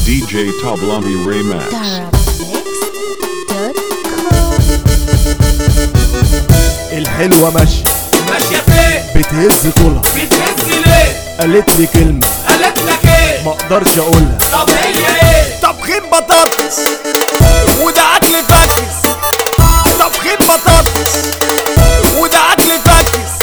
DJ Tablami Remix. الحلوة ماشية ماشية فين بتهز طولها بتهز ليه قالت لي كلمة قالت لك ايه ما اقدرش اقولها طب هي ايه طبخين بطاطس وده اكل فاكس طبخين بطاطس وده اكل فاكس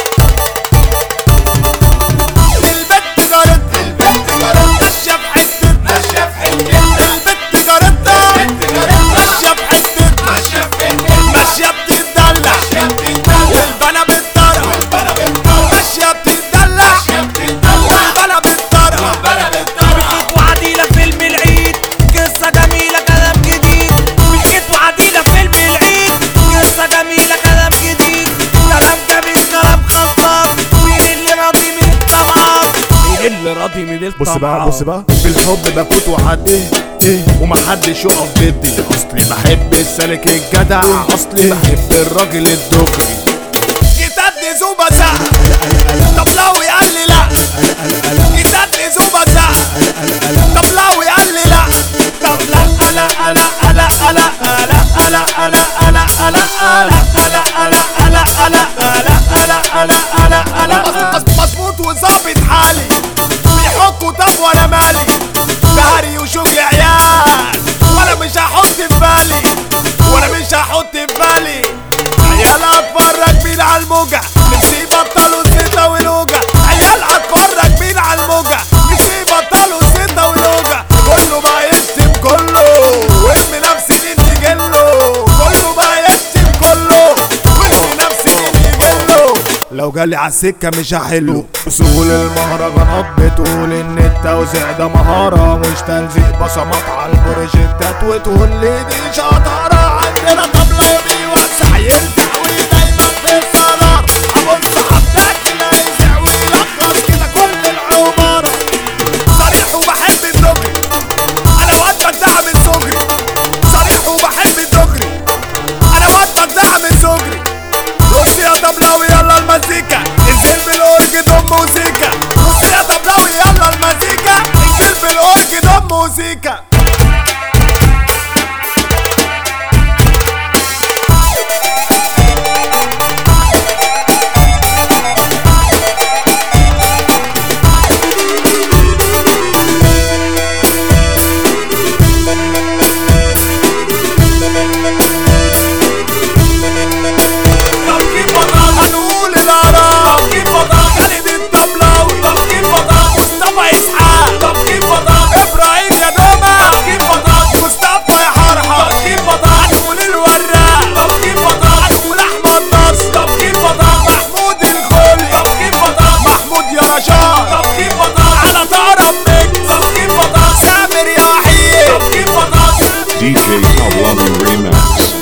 البت جارتها البنت جارتها ماشية في حتة ماشية في حتتها البت جارتها البنت جارتها ماشية في حتة ماشية في حتتها ماشية بتدلع ماشية بتتدلع والبنا بالطرف والبلا بالطرف ماشية بتدلع ماشية بتتدلع والبنا بالطرف والبلا بالطرف وعدينا فيلم العيد قصة جميلة كلام جديد بحكيت وعدينا فيلم العيد قصة جميلة كلام جديد كلام جميل كلام خطاب مين اللي راضي من الطعام مين اللي راضي من الطعام بص بقى بص بقى بالحب بفوت وعدي ايه ومحدش يقف ضدي اصلي بحب السالك الجدع اصلي بحب الراجل الدغري جيتات زوبة ساعة طب لو قال لي لا جيتات زوبة ساعة طب لو قال لي لا طب لا انا انا انا انا انا انا انا انا انا انا انا انا انا انا انا انا انا انا انا مظبوط وظابط حالي بيحكوا طب وانا مالي بهري وشوق عيال وانا مش هحط في بالي وانا مش هحط في بالي عيال اتفرج مين على الموجة نفسي يبطلوا الزيطة والوجع عيال اتفرج مين على الموجة نفسي يبطلوا الزيطة والوجع كله بقى يشتم كله وارمي نفسي مين يجله كله بقى يشتم كله وارمي نفسي مين يجله لو جالي عالسكة مش هحله اصول المهرجانات بتقول ان التوزيع ده مهارة مش تلزيق بصمات على البروجكتات وتقول لي دي شطارة عندنا طبلة وبيوسع يلزع ودايما في الصدارة ابص حباك لا يزع ويلخص كده كل العمارة صريح وبحب الدغري انا واد بدعم من صغري صريح وبحب الدغري انا واد بدعم من صغري بص يا طبلاوي يلا المزيكا انزل بالاورج دم موسيقى بص يا طبلاوي يلا المزيكا انزل بالاورج دم موسيقى تفكير بطاطا هنقول الآراء تفكير بطاطا خالد الطبلاوي تفكير بطاطا مصطفى اسحاق تفكير بطاطا ابراهيم يا دوما تفكير بطاطا مصطفى يا حرحة تفكير بطاطا هنقول الوراق تفكير بطاطا هنقول احمد نصر تفكير بطاطا محمود الخولي تفكير بطاطا محمود يا رشاد تفكير بطاطا على طارم ميكس تفكير بطاطا سامر يا وحيد تفكير بطاطا DJ Tablami Remix.